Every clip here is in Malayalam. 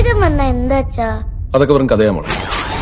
അച്ഛൻ വന്ന എന്താച്ചാ അതൊക്കെ വെറും കഥയാ മോളെ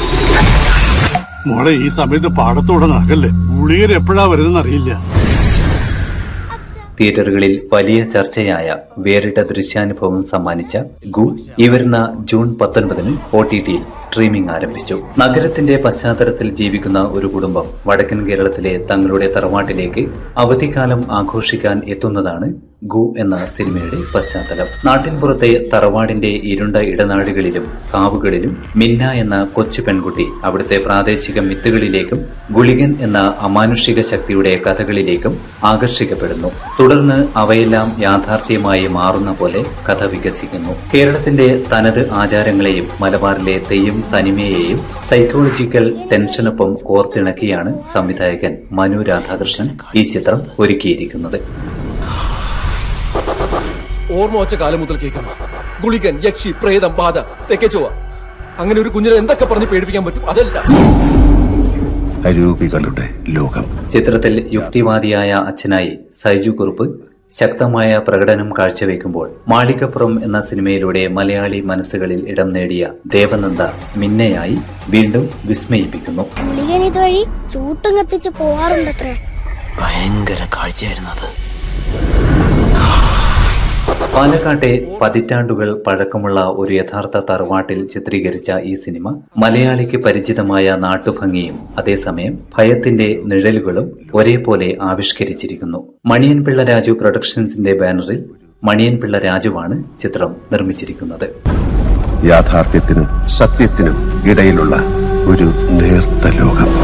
മോളെ ഈ സമയത്ത് പാടത്തോടെ നടക്കല്ലേ ഗുളികർ എപ്പോഴാ വരുന്നെന്ന് അറിയില്ല തിയേറ്ററുകളിൽ വലിയ ചർച്ചയായ വേറിട്ട ദൃശ്യാനുഭവം സമ്മാനിച്ച ഗു ഈ വരുന്ന ജൂൺ പത്തൊൻപതിന് ഒ ടി ടിയിൽ സ്ട്രീമിംഗ് ആരംഭിച്ചു നഗരത്തിന്റെ പശ്ചാത്തലത്തിൽ ജീവിക്കുന്ന ഒരു കുടുംബം വടക്കൻ കേരളത്തിലെ തങ്ങളുടെ തറവാട്ടിലേക്ക് അവധിക്കാലം ആഘോഷിക്കാൻ എത്തുന്നതാണ് ഗു എന്ന സിനിമയുടെ പശ്ചാത്തലം നാട്ടിൻപുറത്തെ തറവാടിന്റെ ഇരുണ്ട ഇടനാടുകളിലും കാവുകളിലും മിന്ന എന്ന കൊച്ചു പെൺകുട്ടി അവിടുത്തെ പ്രാദേശിക മിത്തുകളിലേക്കും ഗുളികൻ എന്ന അമാനുഷിക ശക്തിയുടെ കഥകളിലേക്കും ആകർഷിക്കപ്പെടുന്നു തുടർന്ന് അവയെല്ലാം യാഥാർത്ഥ്യമായി മാറുന്ന പോലെ കഥ വികസിക്കുന്നു കേരളത്തിന്റെ തനത് ആചാരങ്ങളെയും മലബാറിലെ തെയ്യം തനിമയെയും സൈക്കോളജിക്കൽ ടെൻഷനൊപ്പം കോർത്തിണക്കിയാണ് സംവിധായകൻ മനു രാധാകൃഷ്ണൻ ഈ ചിത്രം ഒരുക്കിയിരിക്കുന്നത് ഓർമ്മ വച്ച കാലം മുതൽ കേൾക്കുന്നു ഗുളികൻ യക്ഷി പ്രേതം ബാധ തെക്കേ അങ്ങനെ ഒരു കുഞ്ഞിനെ എന്തൊക്കെ പറഞ്ഞ് പേടിപ്പിക്കാൻ പറ്റും അതല്ല അരൂപികളുടെ ലോകം ചിത്രത്തിൽ യുക്തിവാദിയായ അച്ഛനായി സൈജു കുറുപ്പ് ശക്തമായ പ്രകടനം കാഴ്ചവെക്കുമ്പോൾ മാളികപ്പുറം എന്ന സിനിമയിലൂടെ മലയാളി മനസ്സുകളിൽ ഇടം നേടിയ ദേവനന്ദ മിന്നയായി വീണ്ടും വിസ്മയിപ്പിക്കുന്നു പുള്ളികൻ ഇതുവഴി ചൂട്ടും കത്തിച്ച് പോവാറുണ്ടത്രേ ഭയങ്കര കാഴ്ചയായിരുന്നു അത് പാലക്കാട്ടെ പതിറ്റാണ്ടുകൾ പഴക്കമുള്ള ഒരു യഥാർത്ഥ തറവാട്ടിൽ ചിത്രീകരിച്ച ഈ സിനിമ മലയാളിക്ക് പരിചിതമായ നാട്ടുഭംഗിയും അതേസമയം ഭയത്തിന്റെ നിഴലുകളും ഒരേപോലെ ആവിഷ്കരിച്ചിരിക്കുന്നു മണിയൻപിള്ള രാജു പ്രൊഡക്ഷൻസിന്റെ ബാനറിൽ മണിയൻപിള്ള രാജുവാണ് ചിത്രം നിർമ്മിച്ചിരിക്കുന്നത് യാഥാർത്ഥ്യത്തിനും സത്യത്തിനും ഇടയിലുള്ള ഒരു നേർത്ത ലോകം